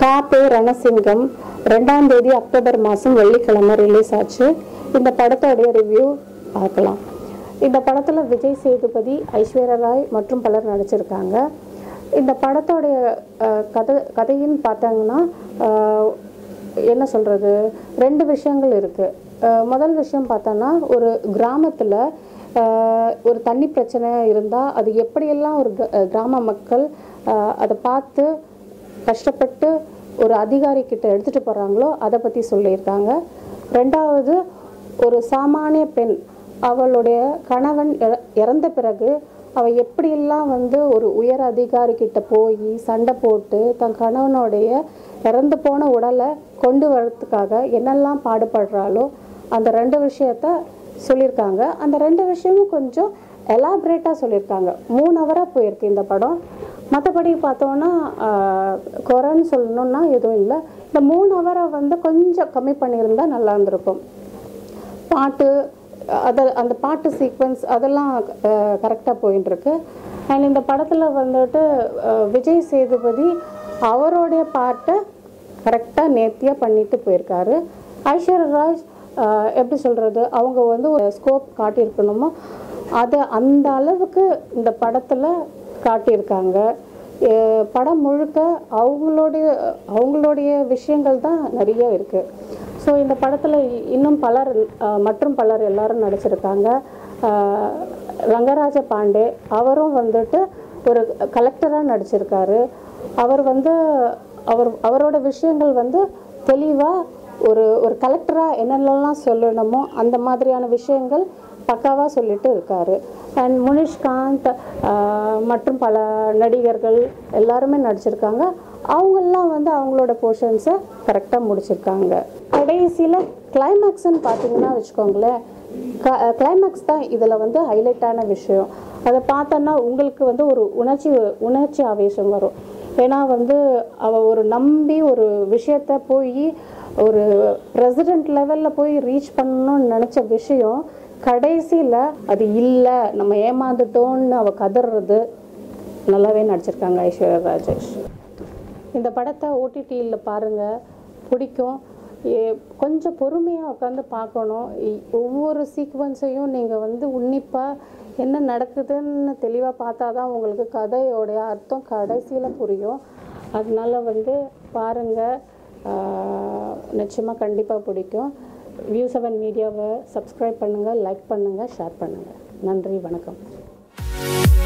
காப்பே ரணசிங்கம் ரெண்டாம் தேதி அக்டோபர் மாதம் வெள்ளிக்கிழமை ரிலீஸ் ஆச்சு இந்த படத்தோடைய ரிவ்யூ பார்க்கலாம் இந்த படத்தில் விஜய் சேதுபதி ஐஸ்வர்யா ராய் மற்றும் பலர் நடிச்சிருக்காங்க இந்த படத்தோடைய அஹ், கதை கதைன்னு பார்த்தாங்கன்னா அஹ், என்ன சொல்கிறது ரெண்டு விஷயங்கள் இருக்குது முதல் விஷயம் பார்த்தோன்னா ஒரு கிராமத்தில் ஒரு தண்ணி பிரச்சனை இருந்தால் அது எப்படியெல்லாம் ஒரு கிர- அஹ், கிராம மக்கள் அஹ், அதை பார்த்து கஷ்டப்பட்டு ஒரு அதிகாரி கிட்ட எடுத்துகிட்டு போகிறாங்களோ அதை பற்றி சொல்லியிருக்காங்க ரெண்டாவது ஒரு சாமானிய பெண் அவளுடைய கணவன் இற- இறந்த பிறகு அவள் எப்படியெல்லாம் வந்து ஒரு உயர் அதிகாரி கிட்ட போய் சண்டை போட்டு தன் கணவனுடைய இறந்து போன உடலை கொண்டு வரதுக்காக என்னெல்லாம் பாடுபடுறாளோ அந்த ரெண்டு விஷயத்த சொல்லியிருக்காங்க அந்த ரெண்டு விஷயமும் கொஞ்சம் எலாபரேட்டாக சொல்லியிருக்காங்க மூணு ஹவராக போயிருக்கு இந்த படம் மற்றபடி பார்த்தோன்னா ஆஹ், குறைன்னு சொல்லணும்னா எதுவும் இல்லை இந்த மூணு ஹவரை வந்து கொஞ்சம் கம்மி பண்ணியிருந்தா நல்லா இருந்திருக்கும் பாட்டு அதை அந்த பாட்டு சீக்வன்ஸ் அதெல்லாம் கரெக்டாக போயின்னு இருக்கு அண்ட் இந்த படத்தில் வந்துட்டு அஹ், விஜய் சேதுபதி அவருடைய பாட்டை கரெக்டாக நேர்த்தியாக பண்ணிட்டு போயிருக்காரு ஐஸ்வர்யா ராஜ் அஹ், எப்படி சொல்கிறது அவங்க வந்து ஒரு ஸ்கோப் காட்டியிருக்கணுமோ அதை அந்த அளவுக்கு இந்த படத்தில் காட்டியிருக்காங்க அஹ் படம் முழுக்க அவங்களுடைய அவங்களுடைய விஷயங்கள் தான் நிறைய இருக்குது ஸோ இந்த படத்தில் இன்னும் பலர் அஹ், மற்றும் பலர் எல்லாரும் நடிச்சிருக்காங்க அஹ், ரங்கராஜ பாண்டே அவரும் வந்துட்டு ஒரு கலெக்டராக நடிச்சிருக்காரு அவர் வந்து அவர் அவரோட விஷயங்கள் வந்து தெளிவாக ஒரு ஒரு கலெக்டராக என்னென்னலாம் சொல்லணுமோ அந்த மாதிரியான விஷயங்கள் பக்காவாக சொல்லிட்டு இருக்காரு அண்ட் முனிஷ்காந்த் ஆஹ், மற்றும் பல நடிகர்கள் எல்லாருமே நடிச்சிருக்காங்க அவங்கெல்லாம் வந்து அவங்களோட போர்ஷன்ஸை கரெக்டாக முடிச்சிருக்காங்க கடைசியில் கிளைமேக்ஸ்ன்னு பார்த்தீங்கன்னா வச்சுக்கோங்களேன் கிளைமேக்ஸ் தான் இதில் வந்து ஹைலைட்டான விஷயம் அதை பார்த்தோன்னா உங்களுக்கு வந்து ஒரு உணர்ச்சி உணர்ச்சி ஆவேசம் வரும் ஏன்னா வந்து அவ ஒரு நம்பி ஒரு விஷயத்த போய் ஒரு பிரசிடென்ட் லெவலில் போய் ரீச் பண்ணணும்னு நினச்ச விஷயம் கடைசியில் அது இல்லை நம்ம ஏமாந்துட்டோம்னு அவ கதறது நல்லாவே நடிச்சிருக்காங்க ஐஸ்வர்யா ராஜேஷ் இந்த படத்தை ஓடிடியில் பாருங்கள் பிடிக்கும் ஏ- கொஞ்சம் பொறுமையாக உட்காந்து பார்க்கணும் இ- ஒவ்வொரு சீக்வன்ஸையும் நீங்கள் வந்து உன்னிப்பாக என்ன நடக்குதுன்னு தெளிவாக பார்த்தா தான் உங்களுக்கு கதையோடைய அர்த்தம் கடைசியில் புரியும் அதனால வந்து பாருங்கள் நிச்சயமாக கண்டிப்பாக பிடிக்கும் வியூ செவன் மீடியாவை சப்ஸ்கிரைப் பண்ணுங்கள் லைக் பண்ணுங்கள் ஷேர் பண்ணுங்கள் நன்றி வணக்கம்